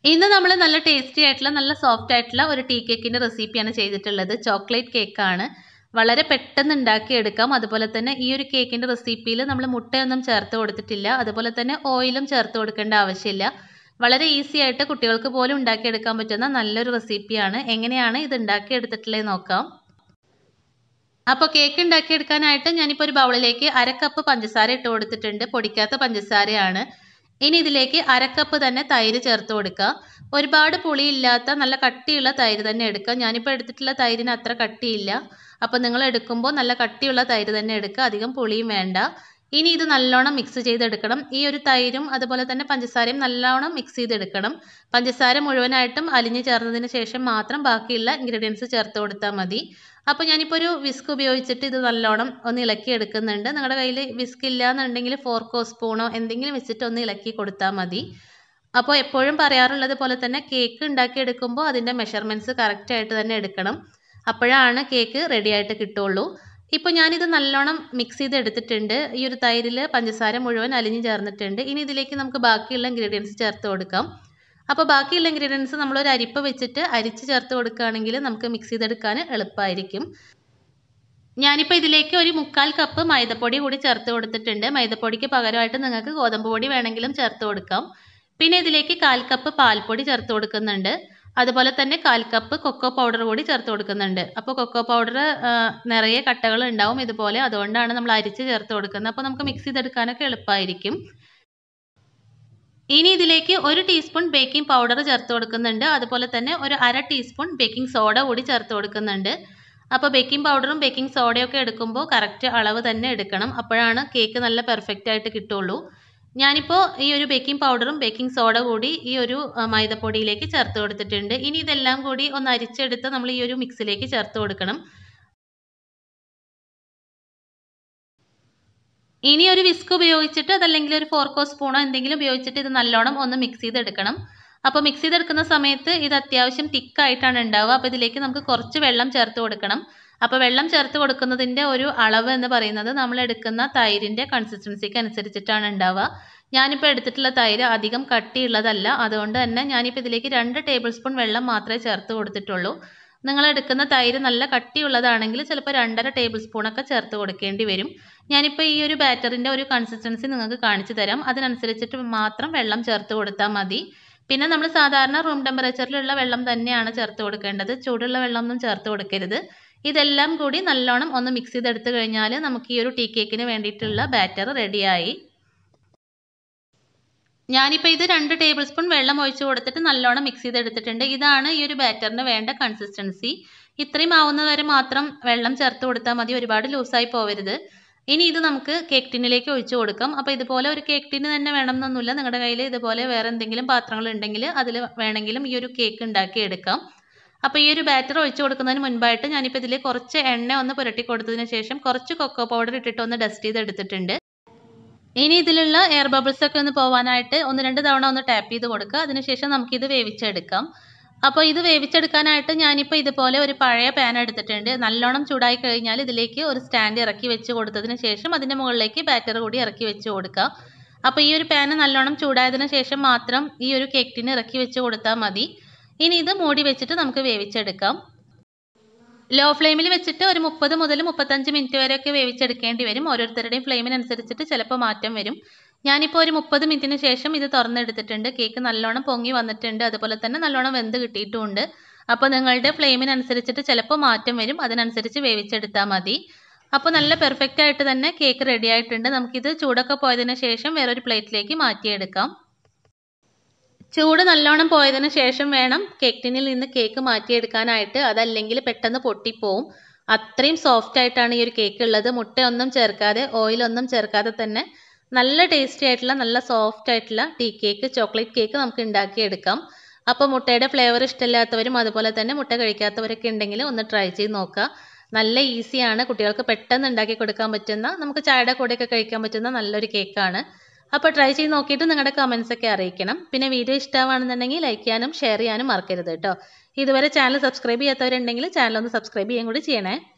ഇന്ന് നമ്മൾ നല്ല ടേസ്റ്റി ആയിട്ടുള്ള നല്ല സോഫ്റ്റ് ആയിട്ടുള്ള ഒരു ടീ കേക്കിൻ്റെ റെസിപ്പിയാണ് ചെയ്തിട്ടുള്ളത് ചോക്ലേറ്റ് കേക്കാണ് വളരെ പെട്ടെന്ന് ഉണ്ടാക്കിയെടുക്കാം അതുപോലെ തന്നെ ഈ ഒരു കേക്കിൻ്റെ റെസിപ്പിയിൽ നമ്മൾ മുട്ടയൊന്നും ചേർത്ത് കൊടുത്തിട്ടില്ല അതുപോലെ തന്നെ ഓയിലും ചേർത്ത് കൊടുക്കേണ്ട ആവശ്യമില്ല വളരെ ഈസി ആയിട്ട് കുട്ടികൾക്ക് പോലും ഉണ്ടാക്കിയെടുക്കാൻ പറ്റുന്ന നല്ലൊരു റെസിപ്പിയാണ് എങ്ങനെയാണ് ഇത് ഉണ്ടാക്കിയെടുത്തിട്ടുള്ളത് നോക്കാം അപ്പോൾ കേക്ക് ഉണ്ടാക്കിയെടുക്കാനായിട്ട് ഞാനിപ്പോൾ ഒരു ബൗളിലേക്ക് അര കപ്പ് പഞ്ചസാര ഇട്ട് കൊടുത്തിട്ടുണ്ട് പൊടിക്കാത്ത പഞ്ചസാരയാണ് ഇനി ഇതിലേക്ക് അര കപ്പ് തന്നെ തൈര് ചേർത്ത് കൊടുക്കുക ഒരുപാട് പുളിയില്ലാത്ത നല്ല കട്ടിയുള്ള തൈര് തന്നെ എടുക്കുക ഞാനിപ്പോൾ എടുത്തിട്ടുള്ള തൈരിന് അത്ര കട്ടിയില്ല അപ്പോൾ നിങ്ങൾ എടുക്കുമ്പോൾ നല്ല കട്ടിയുള്ള തൈര് തന്നെ എടുക്കുക അധികം പുളിയും വേണ്ട ഇനി ഇത് നല്ലോണം മിക്സ് ചെയ്തെടുക്കണം ഈ ഒരു തൈരും അതുപോലെ തന്നെ പഞ്ചസാരയും നല്ലോണം മിക്സ് ചെയ്തെടുക്കണം പഞ്ചസാര മുഴുവനായിട്ടും അലിഞ്ഞു ചേർന്നതിന് ശേഷം മാത്രം ബാക്കിയുള്ള ഇൻഗ്രീഡിയൻസ് ചേർത്ത് കൊടുത്താൽ മതി അപ്പോൾ ഞാനിപ്പോൾ ഒരു വിസ്ക് ഉപയോഗിച്ചിട്ട് ഇത് നല്ലോണം ഒന്ന് ഇളക്കി എടുക്കുന്നുണ്ട് നിങ്ങളുടെ കയ്യിൽ വിസ്ക് ഇല്ല എന്നുണ്ടെങ്കിൽ ഫോർക്കോ സ്പൂണോ എന്തെങ്കിലും വെച്ചിട്ട് ഒന്ന് ഇളക്കി കൊടുത്താൽ മതി അപ്പോൾ എപ്പോഴും പറയാറുള്ളത് പോലെ തന്നെ കേക്ക് ഉണ്ടാക്കിയെടുക്കുമ്പോൾ അതിൻ്റെ മെഷർമെൻറ്റ്സ് കറക്റ്റായിട്ട് തന്നെ എടുക്കണം അപ്പോഴാണ് കേക്ക് റെഡി ആയിട്ട് കിട്ടുള്ളൂ ഇപ്പോൾ ഞാനിത് നല്ലോണം മിക്സ് ചെയ്ത് എടുത്തിട്ടുണ്ട് ഈ ഒരു തൈരിൽ പഞ്ചസാര മുഴുവൻ അലിഞ്ഞ് ചേർന്നിട്ടുണ്ട് ഇനി ഇതിലേക്ക് നമുക്ക് ബാക്കിയുള്ള ഇൻഗ്രീഡിയൻസ് ചേർത്ത് കൊടുക്കാം അപ്പോൾ ബാക്കിയുള്ള ഇൻഗ്രീഡിയൻസ് നമ്മളൊരു അരിപ്പ വെച്ചിട്ട് അരിച്ച് ചേർത്ത് കൊടുക്കുകയാണെങ്കിൽ നമുക്ക് മിക്സ് ചെയ്തെടുക്കാൻ എളുപ്പമായിരിക്കും ഞാനിപ്പോൾ ഇതിലേക്ക് ഒരു മുക്കാൽ കപ്പ് മൈദപ്പൊടി കൂടി ചേർത്ത് കൊടുത്തിട്ടുണ്ട് മൈദപ്പൊടിക്ക് പകരമായിട്ട് നിങ്ങൾക്ക് ഗോതമ്പ് പൊടി വേണമെങ്കിലും ചേർത്ത് കൊടുക്കാം പിന്നെ ഇതിലേക്ക് കാൽ കപ്പ് പാൽപ്പൊടി ചേർത്ത് കൊടുക്കുന്നുണ്ട് അതുപോലെ തന്നെ കാൽ കപ്പ് കൊക്കോ പൗഡർ കൂടി ചേർത്ത് കൊടുക്കുന്നുണ്ട് അപ്പോൾ കൊക്കോ പൗഡർ നിറയെ കട്ടകൾ ഉണ്ടാവും ഇതുപോലെ അതുകൊണ്ടാണ് നമ്മൾ അരിച്ച് ചേർത്ത് കൊടുക്കുന്നത് അപ്പോൾ നമുക്ക് മിക്സ് ചെയ്തെടുക്കാനൊക്കെ എളുപ്പമായിരിക്കും ഇനി ഇതിലേക്ക് ഒരു ടീസ്പൂൺ ബേക്കിംഗ് പൗഡർ ചേർത്ത് കൊടുക്കുന്നുണ്ട് അതുപോലെ തന്നെ ഒരു അര ടീസ്പൂൺ ബേക്കിംഗ് സോഡ കൂടി ചേർത്ത് കൊടുക്കുന്നുണ്ട് അപ്പോൾ ബേക്കിംഗ് പൗഡറും ബേക്കിംഗ് സോഡയും ഒക്കെ എടുക്കുമ്പോൾ കറക്റ്റ് അളവ് തന്നെ എടുക്കണം അപ്പോഴാണ് കേക്ക് നല്ല പെർഫെക്റ്റ് ആയിട്ട് കിട്ടുള്ളൂ ഞാനിപ്പോൾ ഈ ഒരു ബേക്കിംഗ് പൗഡറും ബേക്കിംഗ് സോഡ കൂടി ഈ ഒരു മൈദപ്പൊടിയിലേക്ക് ചേർത്ത് കൊടുത്തിട്ടുണ്ട് ഇനി ഇതെല്ലാം കൂടി ഒന്ന് അരിച്ചെടുത്ത് നമ്മൾ ഈ ഒരു മിക്സിലേക്ക് ചേർത്ത് കൊടുക്കണം ഇനി ഒരു വിസ്ക് ഉപയോഗിച്ചിട്ട് അതല്ലെങ്കിൽ ഒരു ഫോർക്കോ സ്പൂണോ എന്തെങ്കിലും ഉപയോഗിച്ചിട്ട് ഇത് നല്ലോണം ഒന്ന് മിക്സ് ചെയ്തെടുക്കണം അപ്പോൾ മിക്സ് ചെയ്തെടുക്കുന്ന സമയത്ത് ഇത് അത്യാവശ്യം തിക്കായിട്ടാണ് ഉണ്ടാവുക അപ്പോൾ ഇതിലേക്ക് നമുക്ക് കുറച്ച് വെള്ളം ചേർത്ത് കൊടുക്കണം അപ്പോൾ വെള്ളം ചേർത്ത് കൊടുക്കുന്നതിൻ്റെ ഒരു അളവ് എന്ന് പറയുന്നത് നമ്മൾ എടുക്കുന്ന തൈരിൻ്റെ കൺസിസ്റ്റൻസിക്ക് അനുസരിച്ചിട്ടാണ് ഉണ്ടാവുക ഞാനിപ്പോൾ എടുത്തിട്ടുള്ള തൈര് അധികം കട്ടിയുള്ളതല്ല അതുകൊണ്ട് തന്നെ ഞാനിപ്പോൾ ഇതിലേക്ക് രണ്ട് ടേബിൾ സ്പൂൺ വെള്ളം മാത്രമേ ചേർത്ത് കൊടുത്തിട്ടുള്ളൂ നിങ്ങൾ എടുക്കുന്ന തൈര് നല്ല കട്ടിയുള്ളതാണെങ്കിൽ ചിലപ്പോൾ രണ്ടര ടേബിൾ സ്പൂണൊക്കെ ചേർത്ത് കൊടുക്കേണ്ടി വരും ഞാനിപ്പോൾ ഈ ഒരു ബാറ്ററിൻ്റെ ഒരു കൺസിസ്റ്റൻസി നിങ്ങൾക്ക് കാണിച്ചു തരാം അതിനനുസരിച്ചിട്ട് മാത്രം വെള്ളം ചേർത്ത് കൊടുത്താൽ മതി പിന്നെ നമ്മൾ സാധാരണ റൂം ടെമ്പറേച്ചറിലുള്ള വെള്ളം തന്നെയാണ് ചേർത്ത് കൊടുക്കേണ്ടത് ചൂടുള്ള വെള്ളമൊന്നും ചേർത്ത് കൊടുക്കരുത് ഇതെല്ലാം കൂടി നല്ലോണം ഒന്ന് മിക്സ് ചെയ്തെടുത്ത് കഴിഞ്ഞാൽ നമുക്ക് ഈ ഒരു ടീ കേക്കിന് വേണ്ടിയിട്ടുള്ള ബാറ്റർ റെഡിയായി ഞാനിപ്പോൾ ഇത് രണ്ട് ടേബിൾ സ്പൂൺ വെള്ളം ഒഴിച്ച് കൊടുത്തിട്ട് നല്ലോണം മിക്സ് ചെയ്തെടുത്തിട്ടുണ്ട് ഇതാണ് ഈ ഒരു ബാറ്ററിന് വേണ്ട കൺസിസ്റ്റൻസി ഇത്രയും ആവുന്ന വരെ മാത്രം വെള്ളം ചേർത്ത് കൊടുത്താൽ മതി ഒരുപാട് ലൂസായി പോവരുത് ഇനി ഇത് നമുക്ക് കേക്ക് ടിന്നിലേക്ക് ഒഴിച്ചു കൊടുക്കാം അപ്പോൾ ഇതുപോലെ ഒരു കേക്ക് ടിന്ന് തന്നെ വേണം എന്നൊന്നുമില്ല നിങ്ങളുടെ കയ്യിൽ ഇതുപോലെ വേറെ എന്തെങ്കിലും പാത്രങ്ങൾ ഉണ്ടെങ്കിൽ അതിൽ വേണമെങ്കിലും ഈ ഒരു കേക്ക് ഉണ്ടാക്കി എടുക്കാം അപ്പോൾ ഈ ഒരു ബാറ്റർ ഒഴിച്ചു കൊടുക്കുന്നതിന് മുൻപായിട്ട് ഞാനിപ്പോൾ ഇതിൽ കുറച്ച് എണ്ണ ഒന്ന് പുരട്ടി കൊടുത്തതിന് ശേഷം കുറച്ച് കൊക്കോ പൗഡർ ഇട്ടിട്ട് ഒന്ന് ഡസ്റ്റ് ചെയ്ത് എടുത്തിട്ടുണ്ട് ഇനി ഇതിലുള്ള എയർ ബബിൾസ് ഒക്കെ ഒന്ന് പോകാനായിട്ട് ഒന്ന് രണ്ട് തവണ ഒന്ന് ടാപ്പ് ചെയ്ത് കൊടുക്കുക അതിനുശേഷം നമുക്കിത് വേവിച്ചെടുക്കാം അപ്പോൾ ഇത് വേവിച്ചെടുക്കാനായിട്ട് ഞാനിപ്പോൾ ഇതുപോലെ ഒരു പഴയ പാൻ എടുത്തിട്ടുണ്ട് നല്ലോണം ചൂടായി കഴിഞ്ഞാൽ ഇതിലേക്ക് ഒരു സ്റ്റാൻഡ് ഇറക്കി വെച്ച് കൊടുത്തതിന് ശേഷം അതിൻ്റെ മുകളിലേക്ക് ബാറ്റർ കൂടി ഇറക്കി വെച്ച് കൊടുക്കുക അപ്പോൾ ഈ ഒരു പാൻ നല്ലോണം ചൂടായതിന് ശേഷം മാത്രം ഈ ഒരു കേക്ക് ടിന് ഇറക്കി വെച്ച് കൊടുത്താൽ മതി ഇനി ഇത് മൂടി വെച്ചിട്ട് നമുക്ക് വേവിച്ചെടുക്കാം ലോ ഫ്ലെയിമിൽ വെച്ചിട്ട് ഒരു മുപ്പത് മുതൽ മുപ്പത്തഞ്ച് മിനിറ്റ് വരെയൊക്കെ വേവിച്ചെടുക്കേണ്ടി വരും ഓരോരുത്തരുടെയും ഫ്ലെയിമിനനുസരിച്ചിട്ട് ചിലപ്പോൾ മാറ്റം വരും ഞാനിപ്പോൾ ഒരു മുപ്പത് മിനിറ്റിന് ശേഷം ഇത് തുറന്നെടുത്തിട്ടുണ്ട് കേക്ക് നല്ലോണം പൊങ്ങി വന്നിട്ടുണ്ട് അതുപോലെ തന്നെ നല്ലോണം വെന്ത് കിട്ടിയിട്ടുമുണ്ട് അപ്പോൾ നിങ്ങളുടെ ഫ്ലെയിമിനനുസരിച്ചിട്ട് ചിലപ്പോൾ മാറ്റം വരും അതിനനുസരിച്ച് വേവിച്ചെടുത്താൽ മതി അപ്പോൾ നല്ല പെർഫെക്റ്റ് ആയിട്ട് തന്നെ കേക്ക് റെഡി ആയിട്ടുണ്ട് നമുക്കിത് ചൂടൊക്കെ പോയതിന് ശേഷം വേറൊരു പ്ലേറ്റിലേക്ക് മാറ്റിയെടുക്കാം ചൂട് നല്ലോണം പോയതിന് ശേഷം വേണം കേക്ക് ടിന്നിൽ നിന്ന് കേക്ക് മാറ്റിയെടുക്കാനായിട്ട് അതല്ലെങ്കിൽ പെട്ടെന്ന് പൊട്ടിപ്പോവും അത്രയും സോഫ്റ്റ് ആയിട്ടാണ് ഈ ഒരു കേക്ക് ഉള്ളത് മുട്ടയൊന്നും ചേർക്കാതെ ഓയിലൊന്നും ചേർക്കാതെ തന്നെ നല്ല ടേസ്റ്റി ആയിട്ടുള്ള നല്ല സോഫ്റ്റ് ആയിട്ടുള്ള ടീ കേക്ക് ചോക്ലേറ്റ് കേക്ക് നമുക്ക് ഉണ്ടാക്കിയെടുക്കാം അപ്പോൾ മുട്ടയുടെ ഫ്ലേവർ ഇഷ്ടമില്ലാത്തവരും അതുപോലെ തന്നെ മുട്ട കഴിക്കാത്തവരൊക്കെ ഉണ്ടെങ്കിൽ ഒന്ന് ട്രൈ ചെയ്ത് നോക്കുക നല്ല ഈസിയാണ് കുട്ടികൾക്ക് പെട്ടെന്ന് ഉണ്ടാക്കി കൊടുക്കാൻ പറ്റുന്ന നമുക്ക് ചായയുടെ കൂടെയൊക്കെ കഴിക്കാൻ പറ്റുന്ന നല്ലൊരു കേക്കാണ് അപ്പോൾ ട്രൈ ചെയ്ത് നോക്കിയിട്ട് നിങ്ങളുടെ കമൻസ് ഒക്കെ അറിയിക്കണം പിന്നെ വീഡിയോ ഇഷ്ടമാണെന്നുണ്ടെങ്കിൽ ലൈക്ക് ചെയ്യാനും ഷെയർ ചെയ്യാനും മറക്കരുത് കേട്ടോ ഇതുവരെ ചാനൽ സബ്സ്ക്രൈബ് ചെയ്യാത്തവരുണ്ടെങ്കിൽ ചാനൽ ഒന്ന് സബ്സ്ക്രൈബ് ചെയ്യാൻ കൂടി ചെയ്യണേ